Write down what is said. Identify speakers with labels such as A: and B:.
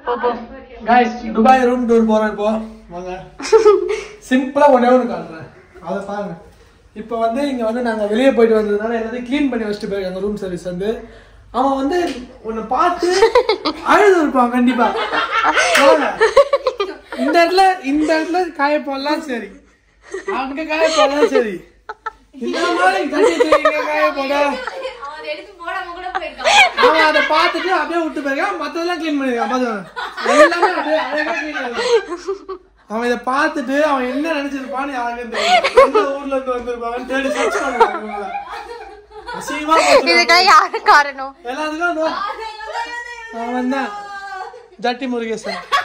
A: போ போ
B: guys Dubai room tour போறோம் இப்போ வாங்க சிம்பிளா ஒண்ணே ஒன்று காட்டுறேன் அதை பாருங்க இப்போ வந்து இங்க வந்து நாங்க வெளியே போயிட்டு வந்ததுனால எல்லாத்தையும் க்ளீன் பண்ணி வச்சுட்டு போயிருக்காங்க ரூம் சர்வீஸ் வந்து அவன் வந்து உன்னை பார்த்து அழுது இருப்பான் கண்டிப்பா வாங்க. இந்த இடத்துல இந்த இடத்துல காய போடலாம் சரி அங்க காய போடலாம் சரி இந்த மாதிரி தண்ணி தெளிங்க காய போட
C: அவன் எடுத்து போடாம கூட போயிருக்கான்
B: அவன் அதை பார்த்துட்டு அப்படியே விட்டு போயிருக்கான் மத்ததெல்லாம் க்ளீன் பண்ணிருக்கான் பாத்து எல்லாமே அப்படியே அழகா க்ளீன் பண்ணிருக்கான் அவன் இதை பார்த்துட்டு அவன் என்ன நினைச்சிருப்பான்னு யாருக்கும் தெரியும் எந்த ஊர்ல இருந்து வந்திருப்பாங்கன்னு தேடி சர்ச் பண்ணுவாங்க இவங்கள. அசிங்கமா போச்சு.
A: இதுக்கெல்லாம் யாரு காரணம்
B: எல்லாத்துக்கும் அவன் தான் ஜட்டி முருகேசன்